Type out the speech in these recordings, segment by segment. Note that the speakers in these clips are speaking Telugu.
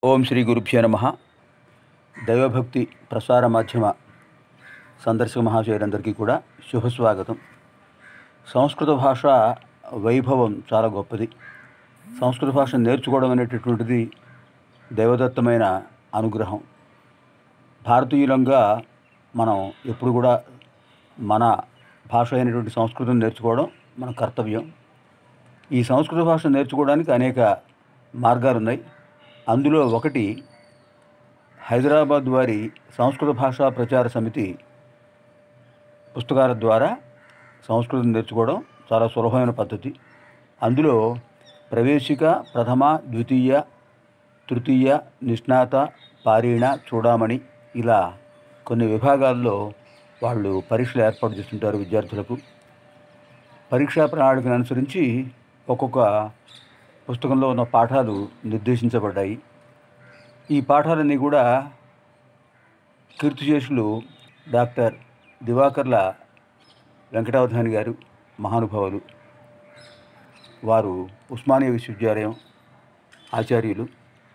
ఓం శ్రీ గురుభ్యో నమ దైవభక్తి ప్రసార మాధ్యమ సందర్శక మహాశయులందరికీ కూడా శుభస్వాగతం సంస్కృత భాష వైభవం చాలా గొప్పది సంస్కృత భాష నేర్చుకోవడం అనేటటువంటిది దైవదత్తమైన అనుగ్రహం భారతీయులంగా మనం ఎప్పుడు కూడా మన భాష అయినటువంటి సంస్కృతం నేర్చుకోవడం మన కర్తవ్యం ఈ సంస్కృత భాష నేర్చుకోవడానికి అనేక మార్గాలు ఉన్నాయి అందులో ఒకటి హైదరాబాద్ వారి సంస్కృత భాషా ప్రచార సమితి పుస్తకాల ద్వారా సంస్కృతం నేర్చుకోవడం చాలా సులభమైన పద్ధతి అందులో ప్రవేశిక ప్రథమ ద్వితీయ తృతీయ నిష్ణాత పారీణ చూడామణి ఇలా కొన్ని విభాగాల్లో వాళ్ళు పరీక్షలు ఏర్పాటు చేస్తుంటారు విద్యార్థులకు పరీక్షా ప్రణాళికను అనుసరించి ఒక్కొక్క పుస్తకంలో ఉన్న పాఠాలు నిర్దేశించబడ్డాయి ఈ పాఠాలన్నీ కూడా కీర్తిశేషులు డాక్టర్ దివాకర్ల వెంకటావధాని గారు మహానుభావులు వారు ఉస్మానియా విశ్వవిద్యాలయం ఆచార్యులు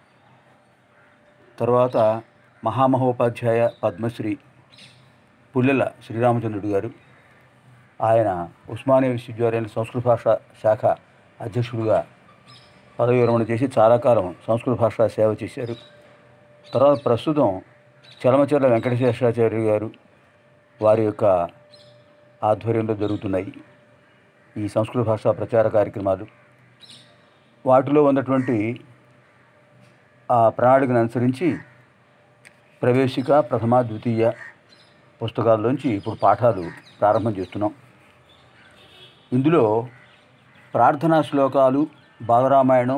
తర్వాత మహామహోపాధ్యాయ పద్మశ్రీ పుల్లెల శ్రీరామచంద్రుడు గారు ఆయన ఉస్మానియా విశ్వవిద్యాలయం సంస్కృత భాష శాఖ అధ్యక్షుడిగా పదవి విరమణ చేసి చాలా కాలం సంస్కృత భాష సేవ చేశారు తర్వాత ప్రస్తుతం చలమచర్ల వెంకటశేషాచార్య గారు వారి యొక్క ఆధ్వర్యంలో జరుగుతున్నాయి ఈ సంస్కృత భాషా ప్రచార కార్యక్రమాలు వాటిలో ఉన్నటువంటి ఆ ప్రణాళికను అనుసరించి ప్రవేశిక ప్రథమ ద్వితీయ పుస్తకాల్లోంచి ఇప్పుడు పాఠాలు ప్రారంభం చేస్తున్నాం ఇందులో ప్రార్థనా శ్లోకాలు బాలరామాయణం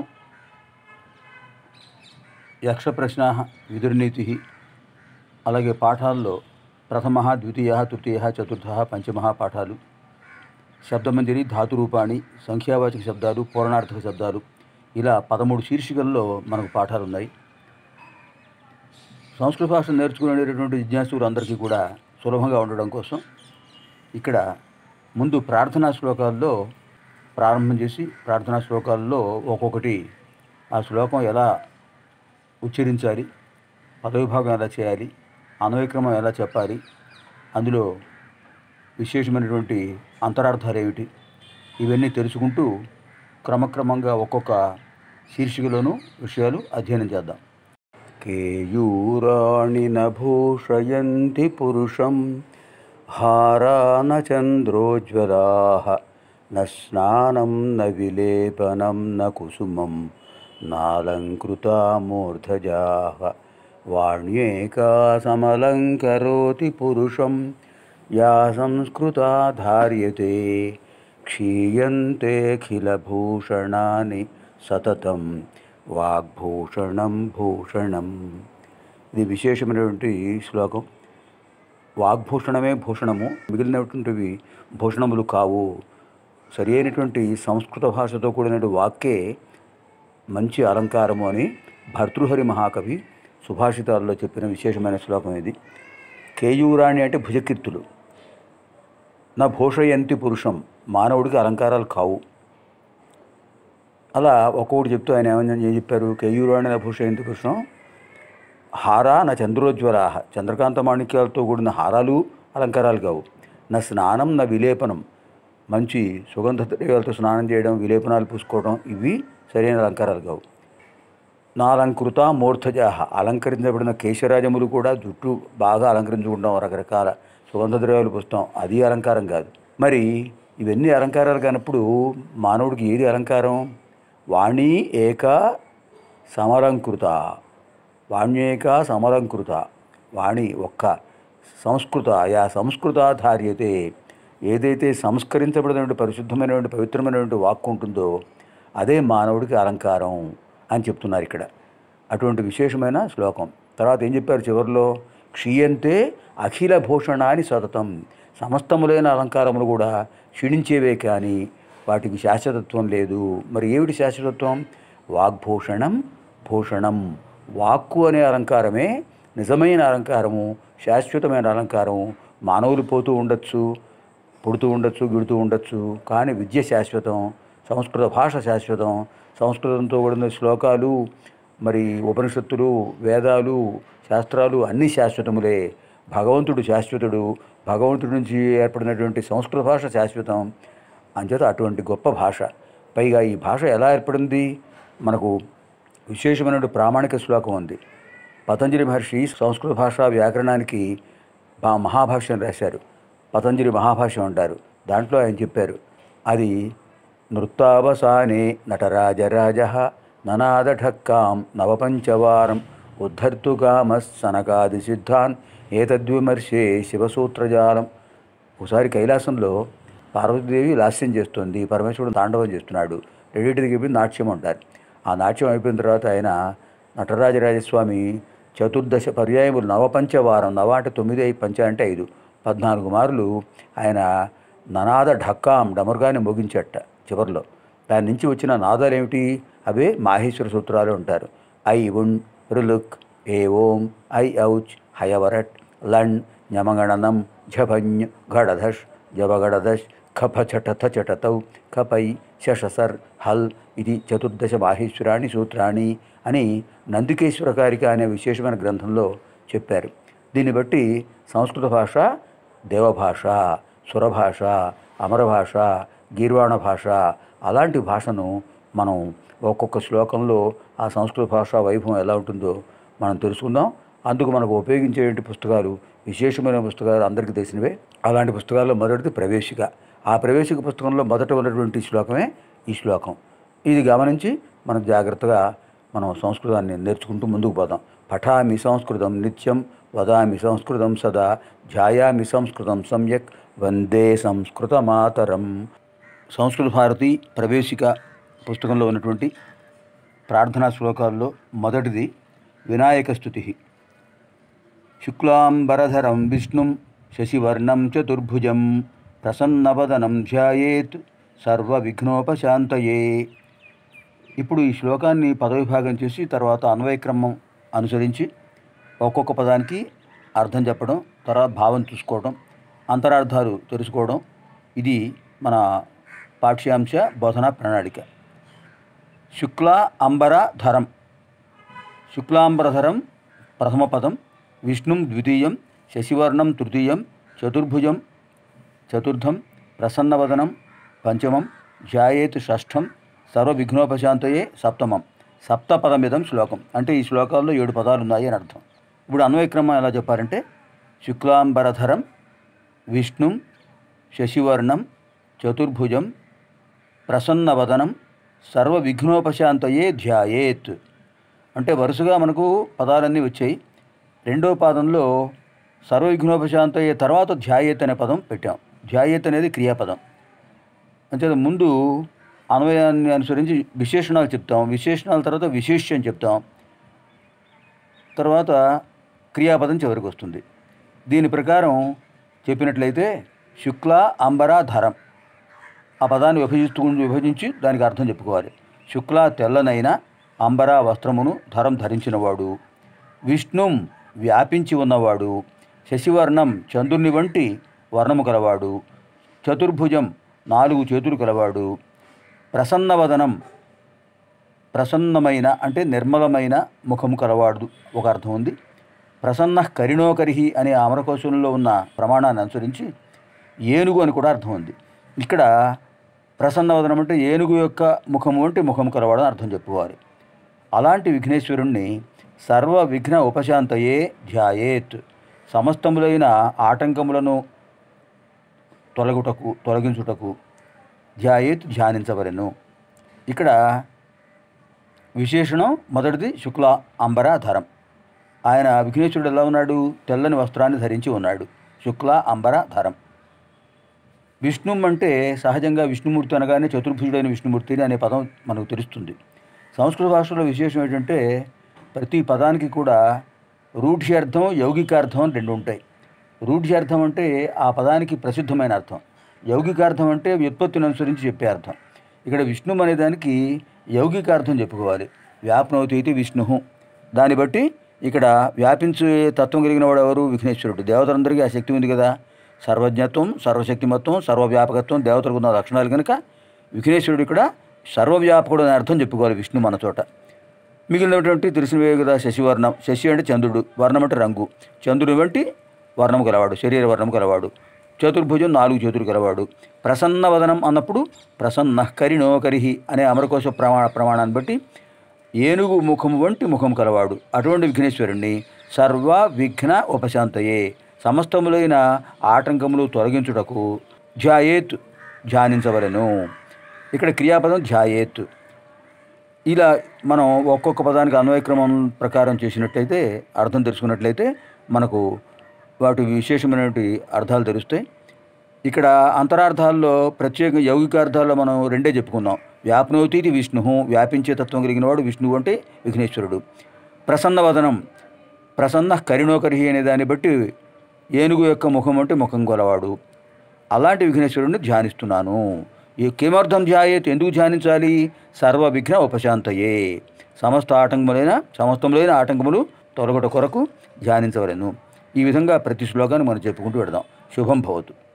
యక్ష ప్రశ్న విదుర్నీతి అలాగే పాఠాల్లో ప్రథమ ద్వితీయ తృతీయ చతుర్థ పంచమ పాఠాలు శబ్దమంజరి ధాతురూపాణి సంఖ్యావాచక శబ్దాలు పూర్ణార్థక శబ్దాలు ఇలా పదమూడు శీర్షికల్లో మనకు పాఠాలు ఉన్నాయి సంస్కృత భాష నేర్చుకునేటటువంటి జిజ్ఞాసులందరికీ కూడా సులభంగా ఉండడం కోసం ఇక్కడ ముందు ప్రార్థనా శ్లోకాల్లో ప్రారంభం చేసి ప్రార్థనా శ్లోకాల్లో ఒక్కొక్కటి ఆ శ్లోకం ఎలా ఉచ్చరించాలి పదవిభాగం ఎలా చేయాలి అన్వయక్రమం ఎలా చెప్పాలి అందులో విశేషమైనటువంటి అంతరార్థాలు ఏమిటి ఇవన్నీ తెలుసుకుంటూ క్రమక్రమంగా ఒక్కొక్క శీర్షికలోనూ విషయాలు అధ్యయనం చేద్దాం కేయూరాణి నభూషయంతి పురుషం హారాన చంద్రోజ్వలా న స్నానం న విలేపనం న కుసుమం నాలంకృతా మూర్ధజా వాణ్యేకా సమలంకరోతి పురుషం యా సంస్కృతా ధార్యతే క్షీయంతేఖిలభూషణాని సతతం వాగ్భూషణం భూషణం ఇది విశేషమైనటువంటి శ్లోకం వాగ్భూషణమే భూషణము మిగిలినటువంటివి భూషణములు కావు సరి అయినటువంటి సంస్కృత భాషతో కూడిన వాక్కే మంచి అలంకారము అని భర్తృహరి మహాకవి సుభాషితాల్లో చెప్పిన విశేషమైన శ్లోకం ఇది కేయూరాణి అంటే భుజకీర్తులు నా భూషయంతి పురుషం మానవుడికి అలంకారాలు కావు అలా ఒక్కొక్కటి చెప్తూ ఆయన ఏమని ఏం చెప్పారు కేయూరాణి నా భూషయంతి పురుషం హారా నా చంద్రోజ్వలా చంద్రకాంత మాణిక్యాలతో కూడిన హారాలు అలంకారాలు కావు నా స్నానం నా విలేపనం మంచి సుగంధ ద్రవ్యాలతో స్నానం చేయడం విలేపనాలు పూసుకోవడం ఇవి సరైన అలంకారాలు కావు నా అలంకృత మూర్ధజాహ అలంకరించబడిన కేశరాజములు కూడా జుట్టు బాగా అలంకరించుకుంటాం రకరకాల సుగంధ ద్రవ్యాలు పుస్తాం అది అలంకారం కాదు మరి ఇవన్నీ అలంకారాలు కానప్పుడు మానవుడికి ఏది అలంకారం వాణి ఏక సమలంకృత వాణ్యేక సమలంకృత వాణి ఒక్క సంస్కృత యా సంస్కృతాధార్యతే ఏదైతే సంస్కరించబడినటువంటి పరిశుద్ధమైనటువంటి పవిత్రమైనటువంటి వాక్కు ఉంటుందో అదే మానవుడికి అలంకారం అని చెప్తున్నారు ఇక్కడ అటువంటి విశేషమైన శ్లోకం తర్వాత ఏం చెప్పారు చివరిలో క్షీయంతే అఖిల భూషణాన్ని సతతం సమస్తములైన అలంకారములు కూడా క్షీణించేవే కానీ వాటికి శాశ్వతత్వం లేదు మరి ఏమిటి శాశ్వతత్వం వాగ్భూషణం భూషణం వాక్కు అనే అలంకారమే నిజమైన అలంకారము శాశ్వతమైన అలంకారము మానవులు పోతూ ఉండొచ్చు పుడుతూ ఉండొచ్చు గిడుతూ ఉండొచ్చు కానీ విద్య శాశ్వతం సంస్కృత భాష శాశ్వతం సంస్కృతంతో కూడిన శ్లోకాలు మరి ఉపనిషత్తులు వేదాలు శాస్త్రాలు అన్నీ శాశ్వతములే భగవంతుడు శాశ్వతుడు భగవంతుడి నుంచి ఏర్పడినటువంటి సంస్కృత భాష శాశ్వతం అంచేత అటువంటి గొప్ప భాష పైగా ఈ భాష ఎలా ఏర్పడింది మనకు విశేషమైన ప్రామాణిక శ్లోకం ఉంది పతంజలి మహర్షి సంస్కృత భాషా వ్యాకరణానికి బా- మహాభాష్యం రాశారు పతంజలి మహాభాష్యం అంటారు దాంట్లో ఆయన చెప్పారు అది నృత్తావసానే నటరాజరాజ ననాదఢక్కాం నవపంచవారం ఉద్ధర్తుగామ సనకాది సిద్ధాన్ ఏతద్విమర్శే శివసూత్రజాలం ఒకసారి కైలాసంలో పార్వతీదేవి లాస్యం చేస్తుంది పరమేశ్వరుడు తాండవం చేస్తున్నాడు రెండింటికి చెప్పి నాట్యం అంటారు ఆ నాట్యం అయిపోయిన తర్వాత ఆయన నటరాజరాజస్వామి చతుర్దశ పర్యాయములు నవపంచవారం నవ అంటే తొమ్మిది ఐదు పంచ అంటే ఐదు పద్నాలుగు మార్లు ఆయన ననాద ఢక్కాం డమరుగాన్ని మోగించట చివరిలో దాని నుంచి వచ్చిన నాదాలు ఏమిటి అవే మాహేశ్వర సూత్రాలు ఉంటారు ఐ ఉన్ రులుక్ ఏ ఓం ఐ ఔచ్ హయవరట్ లణ్ ఞమగణనం ఝభඤ్ ఘడధష్ జవగడధష్ ఖప చటథ చటతౌ ఖపై శషసర్ హల్ ఇది చతుర్దశ మాహేశ్వరాణి సూత్రాణి అని నందికేశ్వర కారిక అనే విశేషమైన గ్రంథంలో చెప్పారు దీన్ని బట్టి సంస్కృత భాష దేవభాష సురభాష అమరభాష గీర్వాణ భాష అలాంటి భాషను మనం ఒక్కొక్క శ్లోకంలో ఆ సంస్కృత భాష వైభవం ఎలా ఉంటుందో మనం తెలుసుకుందాం అందుకు మనకు ఉపయోగించే పుస్తకాలు విశేషమైన పుస్తకాలు అందరికీ తెలిసినవే అలాంటి పుస్తకాల్లో మొదటిది ప్రవేశిక ఆ ప్రవేశిక పుస్తకంలో మొదట ఉన్నటువంటి శ్లోకమే ఈ శ్లోకం ఇది గమనించి మనం జాగ్రత్తగా మనం సంస్కృతాన్ని నేర్చుకుంటూ ముందుకు పోదాం పఠామి సంస్కృతం నిత్యం వదామి సంస్కృతం సదా ధ్యాయామి సంస్కృతం సమ్యక్ వందే సంస్కృత మాతరం సంస్కృత భారతి ప్రవేశిక పుస్తకంలో ఉన్నటువంటి ప్రార్థనా శ్లోకాల్లో మొదటిది వినాయక స్థుతి శుక్లాంబరధరం విష్ణుం శశివర్ణం చతుర్భుజం ప్రసన్నవదనం ధ్యాయేత్ సర్వవిఘ్నోపశాంతయే ఇప్పుడు ఈ శ్లోకాన్ని పదవిభాగం చేసి తర్వాత అన్వయక్రమం అనుసరించి ఒక్కొక్క పదానికి అర్థం చెప్పడం తర్వాత భావం చూసుకోవడం అంతరార్థాలు తెలుసుకోవడం ఇది మన పాఠ్యాంశ బోధనా ప్రణాళిక శుక్ల అంబర ధరం శుక్లాంబరధరం ప్రథమ పదం విష్ణుం ద్వితీయం శశివర్ణం తృతీయం చతుర్భుజం చతుర్థం ప్రసన్నవదనం పంచమం ధ్యాయేత్ షష్ఠం సర్వవిఘ్నోపశాంతయే సప్తమం సప్తపదమిదం శ్లోకం అంటే ఈ శ్లోకాల్లో ఏడు పదాలు ఉన్నాయి అని అర్థం ఇప్పుడు అన్వయక్రమం ఎలా చెప్పారంటే శుక్లాంబరధరం విష్ణుం శశివర్ణం చతుర్భుజం ప్రసన్నవదనం సర్వ విఘ్నోపశాంతయే ధ్యాయేత్ అంటే వరుసగా మనకు పదాలన్నీ వచ్చాయి రెండో పాదంలో సర్వ విఘ్నోపశాంతయ్యే తర్వాత ధ్యాయేత్ అనే పదం పెట్టాం ధ్యాయేత్ అనేది క్రియాపదం అంతే ముందు అన్వయాన్ని అనుసరించి విశేషణాలు చెప్తాం విశేషణాల తర్వాత విశేష్యం చెప్తాం తర్వాత క్రియాపదం చివరికి వస్తుంది దీని ప్రకారం చెప్పినట్లయితే శుక్ల అంబర ధరం ఆ పదాన్ని విభజిస్తూ విభజించి దానికి అర్థం చెప్పుకోవాలి శుక్ల తెల్లనైన అంబర వస్త్రమును ధరం ధరించినవాడు విష్ణుం వ్యాపించి ఉన్నవాడు శశివర్ణం చంద్రుని వంటి వర్ణము కలవాడు చతుర్భుజం నాలుగు చేతులు కలవాడు ప్రసన్నవదనం ప్రసన్నమైన అంటే నిర్మలమైన ముఖము కలవాడు ఒక అర్థం ఉంది ప్రసన్న కరిణోకరిహి అనే అమరకోశంలో ఉన్న ప్రమాణాన్ని అనుసరించి ఏనుగు అని కూడా అర్థం ఉంది ఇక్కడ ప్రసన్నవదనం అంటే ఏనుగు యొక్క ముఖము అంటే ముఖము కలవాడు అని అర్థం చెప్పుకోవాలి అలాంటి విఘ్నేశ్వరుణ్ణి సర్వ విఘ్న ఉపశాంతయే ధ్యాయేత్ సమస్తములైన ఆటంకములను తొలగుటకు తొలగించుటకు ధ్యాయేత్ ధ్యానించవలెను ఇక్కడ విశేషణం మొదటిది శుక్ల అంబర ధరం ఆయన విఘ్నేశ్వరుడు ఎలా ఉన్నాడు తెల్లని వస్త్రాన్ని ధరించి ఉన్నాడు శుక్ల అంబర ధరం విష్ణుం అంటే సహజంగా విష్ణుమూర్తి అనగానే చతుర్భుజుడైన విష్ణుమూర్తి అనే పదం మనకు తెలుస్తుంది సంస్కృత భాషలో విశేషం ఏంటంటే ప్రతి పదానికి కూడా రూఢ్యార్థం యౌగికార్థం అని రెండు ఉంటాయి రూఢ్యార్థం అంటే ఆ పదానికి ప్రసిద్ధమైన అర్థం యౌగికార్థం అంటే వ్యుత్పత్తిని అనుసరించి చెప్పే అర్థం ఇక్కడ విష్ణు అనే దానికి యౌగికార్థం చెప్పుకోవాలి వ్యాప్నోతి ఇది విష్ణు దాన్ని బట్టి ఇక్కడ వ్యాపించే తత్వం కలిగిన వాడు ఎవరు విఘ్నేశ్వరుడు దేవతలందరికీ ఆ శక్తి ఉంది కదా సర్వజ్ఞత్వం సర్వశక్తిమత్వం సర్వవ్యాపకత్వం దేవతలకు ఉన్న లక్షణాలు కనుక విఘ్నేశ్వరుడు ఇక్కడ సర్వవ్యాపకుడు అనే అర్థం చెప్పుకోవాలి విష్ణు మన చోట మిగిలినటువంటి తెలిసినవే కదా శశివర్ణం శశి అంటే చంద్రుడు వర్ణం అంటే రంగు చంద్రుడు వంటి వర్ణం గలవాడు శరీర వర్ణం గలవాడు చతుర్భుజం నాలుగు చేతులు గలవాడు ప్రసన్న వదనం అన్నప్పుడు ప్రసన్న కరిణో కరిహి అనే అమరకోశ ప్రమాణ ప్రమాణాన్ని బట్టి ఏనుగు ముఖము వంటి ముఖం కలవాడు అటువంటి విఘ్నేశ్వరుణ్ణి సర్వ విఘ్న ఉపశాంతయే సమస్తములైన ఆటంకములు తొలగించుటకు ధ్యాయేత్ ధ్యానించవలను ఇక్కడ క్రియాపదం ధ్యాయేత్ ఇలా మనం ఒక్కొక్క పదానికి అన్వయక్రమం ప్రకారం చేసినట్లయితే అర్థం తెలుసుకున్నట్లయితే మనకు వాటి విశేషమైనటువంటి అర్థాలు తెలుస్తాయి ఇక్కడ అంతరార్థాల్లో ప్రత్యేక యౌగికార్థాల్లో మనం రెండే చెప్పుకున్నాం వ్యాప్నోతీతి విష్ణు వ్యాపించే తత్వం కలిగిన వాడు విష్ణువు అంటే విఘ్నేశ్వరుడు ప్రసన్నవదనం ప్రసన్న కరిణోకరిహి అనే దాన్ని బట్టి ఏనుగు యొక్క ముఖం అంటే ముఖం గలవాడు అలాంటి విఘ్నేశ్వరుడిని ధ్యానిస్తున్నాను ఈ కిమర్థం ధ్యాయేత్ ఎందుకు ధ్యానించాలి సర్వ విఘ్న ఉపశాంతయే సమస్త ఆటంకములైన సమస్తములైన ఆటంకములు తొలగట కొరకు ధ్యానించవలను ఈ విధంగా ప్రతి శ్లోకాన్ని మనం చెప్పుకుంటూ పెడదాం శుభం భవతు